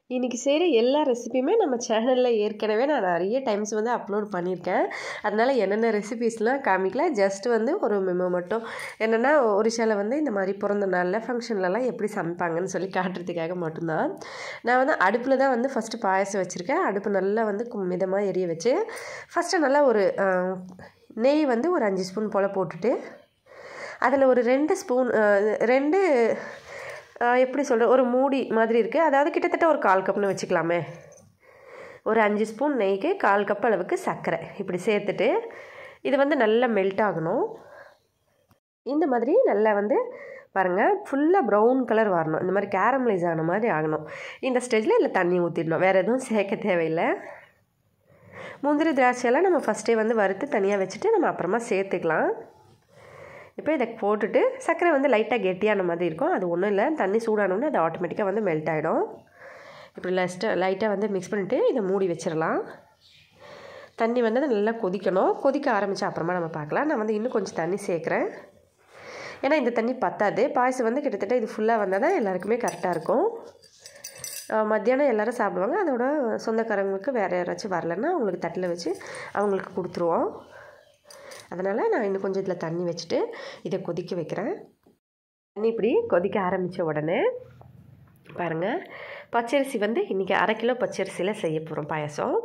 இன்றைக்கி செய்கிற எல்லா ரெசிபியுமே நம்ம சேனலில் ஏற்கனவே நான் நிறைய டைம்ஸ் வந்து அப்லோட் பண்ணியிருக்கேன் அதனால் என்னென்ன ரெசிபீஸ்லாம் காமிக்கல ஜஸ்ட் வந்து ஒரு மெமோ மட்டும் என்னென்னா ஒரிஷாவில் வந்து இந்த மாதிரி பிறந்த நாளில் ஃபங்க்ஷன்லலாம் எப்படி சமைப்பாங்கன்னு சொல்லி காட்டுறதுக்காக மட்டும்தான் நான் வந்து அடுப்பில் தான் வந்து ஃபஸ்ட்டு பாயசம் வச்சுருக்கேன் அடுப்பு நல்லா வந்து கு- மிதமாக எரிய வச்சு ஃபஸ்ட்டு நல்லா ஒரு ஆஹ், நெய் வந்து ஒரு அஞ்சு ஸ்பூன் போல் போட்டுட்டு அதில் ஒரு ரெண்டு ஸ்பூன் ரெண்டு ஆஹ், எப்படி சொல்கிற ஒரு மூடி மாதிரி இருக்குது அதாவது கிட்டத்தட்ட ஒரு கால் கப்னு வச்சுக்கலாமே ஒரு அஞ்சு ஸ்பூன் நெய்க்கு கால் கப் அளவுக்கு சர்க்கரை இப்படி சேர்த்துட்டு இது வந்து நல்லா மெல்ட் ஆகணும் இந்த மாதிரி நல்லா வந்து பாருங்கள் ஃபுல்லாக ப்ரௌன் கலர் வரணும் இந்த மாதிரி கேரமலைஸ் ஆன மாதிரி ஆகணும் இந்த ஸ்டேஜில் இல்லை தண்ணி ஊற்றிடணும் வேறு எதுவும் சேர்க்க தேவையில்லை முந்திரி திராட்சையெல்லாம் நம்ம ஃபஸ்ட்டே வந்து வறுத்து தனியாக வச்சுட்டு நம்ம அப்புறமா சேர்த்துக்கலாம் இப்போ இதை போட்டுட்டு சர்க்கரை வந்து லைட்டாக கெட்டியான மாதிரி இருக்கும் அது ஒன்றும் இல்லை தண்ணி சூடானோடனே அது ஆட்டோமேட்டிக்காக வந்து மெல்ட் ஆகிடும் இப்படி லைஸ்ட்டாக லைட்டாக வந்து மிக்ஸ் பண்ணிவிட்டு இதை மூடி வச்சிடலாம் தண்ணி வந்து நல்லா கொதிக்கணும் கொதிக்க ஆரம்பித்த அப்புறமா நம்ம பார்க்கலாம் நான் வந்து இன்னும் கொஞ்சம் தண்ணி சேர்க்குறேன் ஏன்னா இந்த தண்ணி பத்தாது பாயசம் வந்து கிட்டத்தட்ட இது ஃபுல்லாக வந்தால் தான் எல்லாருக்குமே கரெக்டாக இருக்கும் அஹ் மத்தியானம் எல்லோரும் சாப்பிடுவாங்க அதோட சொந்தக்காரங்களுக்கு வேறு யாராச்சும் வரலன்னா அவங்களுக்கு தட்டில் வச்சு அவங்களுக்கு கொடுத்துருவோம் அதனால் நான் இன்னும் கொஞ்சம் இதில் தண்ணி வச்சுட்டு இதை கொதிக்க வைக்கிறேன் தண்ணி இப்படி கொதிக்க ஆரம்பித்த உடனே பாருங்கள் பச்சரிசி வந்து இன்றைக்கி அரை கிலோ பச்சரிசியில் செய்ய போகிறோம் பாயசம்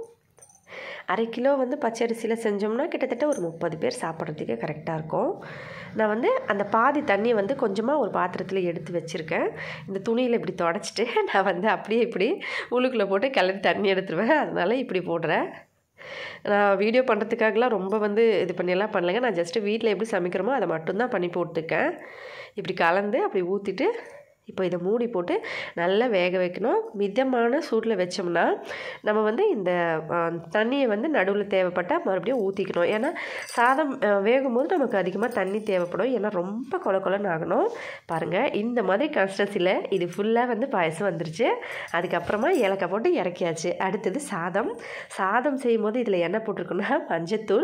அரை கிலோ வந்து பச்சரிசியில் செஞ்சோம்னா கிட்டத்தட்ட ஒரு முப்பது பேர் சாப்பிட்றதுக்கே கரெக்டாக இருக்கும் நான் வந்து அந்த பாதி தண்ணியை வந்து கொஞ்சமாக ஒரு பாத்திரத்தில் எடுத்து வச்சுருக்கேன் இந்த துணியில் இப்படி தொடச்சிட்டு நான் வந்து அப்படியே இப்படி உள்ளுக்குள்ளே போட்டு கிளறி தண்ணி எடுத்துருவேன் அதனால இப்படி போடுறேன் நான் வீடியோ பண்ணுறதுக்காகலாம் ரொம்ப வந்து இது பண்ணியெல்லாம் பண்ணலைங்க நான் ஜஸ்ட்டு வீட்டில் எப்படி சமைக்கிறோமோ அதை மட்டும்தான் பண்ணி போட்டுருக்கேன் இப்படி கலந்து அப்படி ஊற்றிட்டு இப்போ இதை மூடி போட்டு நல்லா வேக வைக்கணும் மிதமான சூட்டில் வச்சோம்னா நம்ம வந்து இந்த அஹ், தண்ணியை வந்து நடுவில் தேவைப்பட்டால் மறுபடியும் ஊற்றிக்கணும் ஏன்னா சாதம் அஹ், வேகும்போது நமக்கு அதிகமாக தண்ணி தேவைப்படும் ஏன்னா ரொம்ப கொல கொலன்னு ஆகணும் பாருங்கள் இந்த மாதிரி கன்சிஸ்டன்சியில் இது ஃபுல்லாக வந்து பாயசம் வந்துருச்சு அதுக்கப்புறமா ஏலக்காய் போட்டு இறக்கியாச்சு அடுத்தது சாதம் சாதம் செய்யும்போது இதில் என்ன போட்டிருக்கோன்னா மஞ்சத்தூள்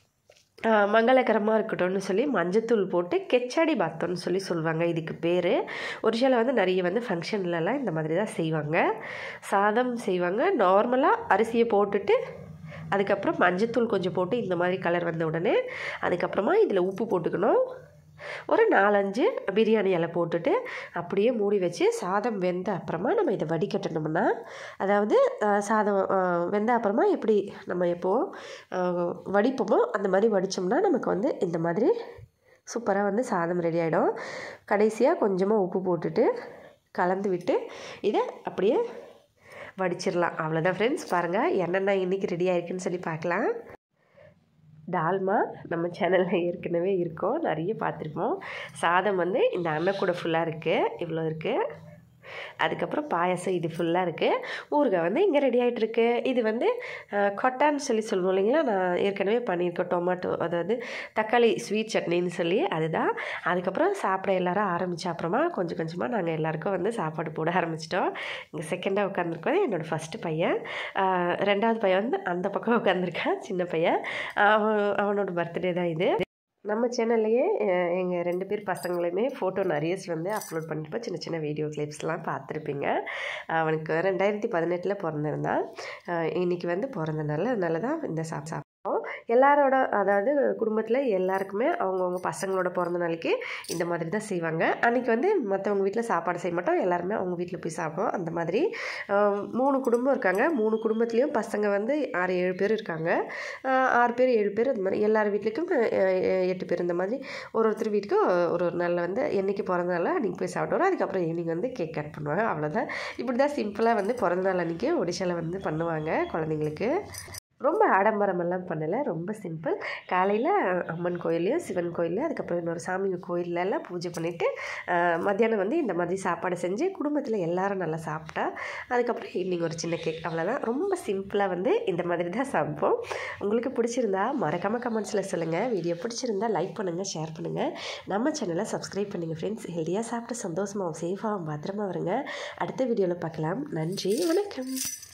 ஆஹ் மங்களகரமாக இருக்கட்டும்னு சொல்லி மஞ்சத்தூள் போட்டு கெச்சாடி பாத்தம்னு சொல்லி சொல்லுவாங்க இதுக்கு பேர் ஒரிஜினல் வந்து நிறைய வந்து ஃபங்க்ஷன்லலாம் இந்த மாதிரி தான் செய்வாங்க சாதம் செய்வாங்க நார்மலாக அரிசியை போட்டுட்டு அதுக்கப்புறம் மஞ்சத்தூள் கொஞ்சம் போட்டு இந்த மாதிரி கலர் வந்த உடனே அதுக்கப்புறமா இதில் உப்பு போட்டுக்கணும் ஒரு நாலஞ்சு பிரியாணி இலை போட்டுட்டு அப்படியே மூடி வச்சு சாதம் வெந்த அப்புறமா நம்ம இதை வடிகட்டணும்னா அதாவது அஹ், சாதம் அஹ், வெந்த அப்புறமா எப்படி நம்ம எப்போ அஹ், வடிப்போமோ அந்த மாதிரி வடித்தோம்னா நமக்கு வந்து இந்த மாதிரி சூப்பராக வந்து சாதம் ரெடி ஆகிடும் கடைசியாக கொஞ்சமாக உப்பு போட்டுட்டு கலந்து விட்டு இதை அப்படியே வடிச்சிடலாம் அவ்வளோதான் ஃப்ரெண்ட்ஸ் பாருங்கள் என்னென்ன இன்றைக்கி ரெடி ஆயிருக்குன்னு சொல்லி பார்க்கலாம் டால்மா நம்ம சேனலில் ஏற்கனவே இருக்கோம் நிறைய பார்த்துருப்போம் சாதம் வந்து இந்த அன்னக்கூட ஃபுல்லாக இருக்குது இவ்வளோ இருக்குது அதுக்கப்புறம் பாயாசம் இது ஃபுல்லாக இருக்குது ஊறுகாய் வந்து இங்கே ரெடி ஆகிட்டு இருக்கு இது வந்து அஹ், கொட்டான்னு சொல்லி சொல்லுவோம் இல்லைங்களா நான் ஏற்கனவே பண்ணியிருக்கேன் டொமேட்டோ அதாவது தக்காளி ஸ்வீட் சட்னின்னு சொல்லி அதுதான் அதுக்கப்புறம் சாப்பிட எல்லாரும் ஆரம்பித்த அப்புறமா கொஞ்சம் கொஞ்சமாக நாங்கள் எல்லாருக்கும் வந்து சாப்பாடு போட ஆரம்பிச்சிட்டோம் இங்கே செகண்டாக உட்காந்துருக்கோம் என்னோடய ஃபஸ்ட்டு பையன் அஹ், ரெண்டாவது பையன் வந்து அந்த பக்கம் உட்காந்துருக்கான் சின்ன பையன் அவன் அவனோட பர்த்டே தான் இது நம்ம சேனல்லையே எங்கள் ரெண்டு பேர் பசங்களையுமே ஃபோட்டோ நிறைய வந்து அப்லோட் பண்ணிருப்போம் சின்ன சின்ன வீடியோ கிளிப்ஸ்லாம் பார்த்துருப்பீங்க அவனுக்கு ரெண்டாயிரத்தி பதினெட்டில் பிறந்திருந்தான் அஹ் இன்னைக்கு வந்து பிறந்தனால அதனால தான் இந்த சாப் சாப்பிட்டோம் எல்லாரோட அதாவது குடும்பத்தில் எல்லாருக்குமே அவங்கவுங்க பசங்களோட பிறந்த நாளைக்கு இந்த மாதிரி தான் செய்வாங்க அன்றைக்கி வந்து மற்றவங்க வீட்டில் சாப்பாடு செய்ய மாட்டோம் எல்லாருமே அவங்க வீட்டில் போய் சாப்பிடுவோம் அந்த மாதிரி அஹ் மூணு குடும்பம் இருக்காங்க மூணு குடும்பத்துலேயும் பசங்க வந்து ஆறு ஏழு பேர் இருக்காங்க அஹ் ஆறு பேர் ஏழு பேர் அது மாதிரி எல்லார் வீட்லேயும் எட்டு பேர் இந்த மாதிரி ஒரு ஒருத்தர் வீட்டுக்கும் ஒரு ஒரு நாளில் வந்து என்னைக்கு பிறந்த நாள் அன்றைக்கி போய் சாப்பிடுவோம் அதுக்கப்புறம் ஈவினிங் வந்து கேக் கட் பண்ணுவாங்க அவ்வளோதான் இப்படி தான் சிம்பிளாக வந்து பிறந்த நாள் அன்றைக்கி ஒடிஷாவில் வந்து பண்ணுவாங்க குழந்தைங்களுக்கு ரொம்ப ஆடம்பரமெல்லாம் பண்ணலை ரொம்ப சிம்பிள் காலையில் அம்மன் கோயிலையும் சிவன் கோயில் அதுக்கப்புறம் இன்னொரு சாமி கோயில்ல எல்லாம் பூஜை பண்ணிவிட்டு மத்தியானம் வந்து இந்த மாதிரி சாப்பாடு செஞ்சு குடும்பத்தில் எல்லாரும் நல்லா சாப்பிட்டா அதுக்கப்புறம் ஈவினிங் ஒரு சின்ன கேக் அவ்வளோதான் ரொம்ப சிம்பிளாக வந்து இந்த மாதிரி தான் சமைப்போம் உங்களுக்கு பிடிச்சிருந்தா மறக்காமல் கமெண்ட்ஸில் சொல்லுங்கள் வீடியோ பிடிச்சிருந்தா லைக் பண்ணுங்கள் ஷேர் பண்ணுங்கள் நம்ம சேனலை சப்ஸ்கிரைப் பண்ணுங்கள் ஃப்ரெண்ட்ஸ் ஹெல்த்தியாக சாப்பிட்டு சந்தோஷமாகவும் சேஃபாகவும் பத்திரமா வருங்க அடுத்த வீடியோவில் பார்க்கலாம் நன்றி வணக்கம்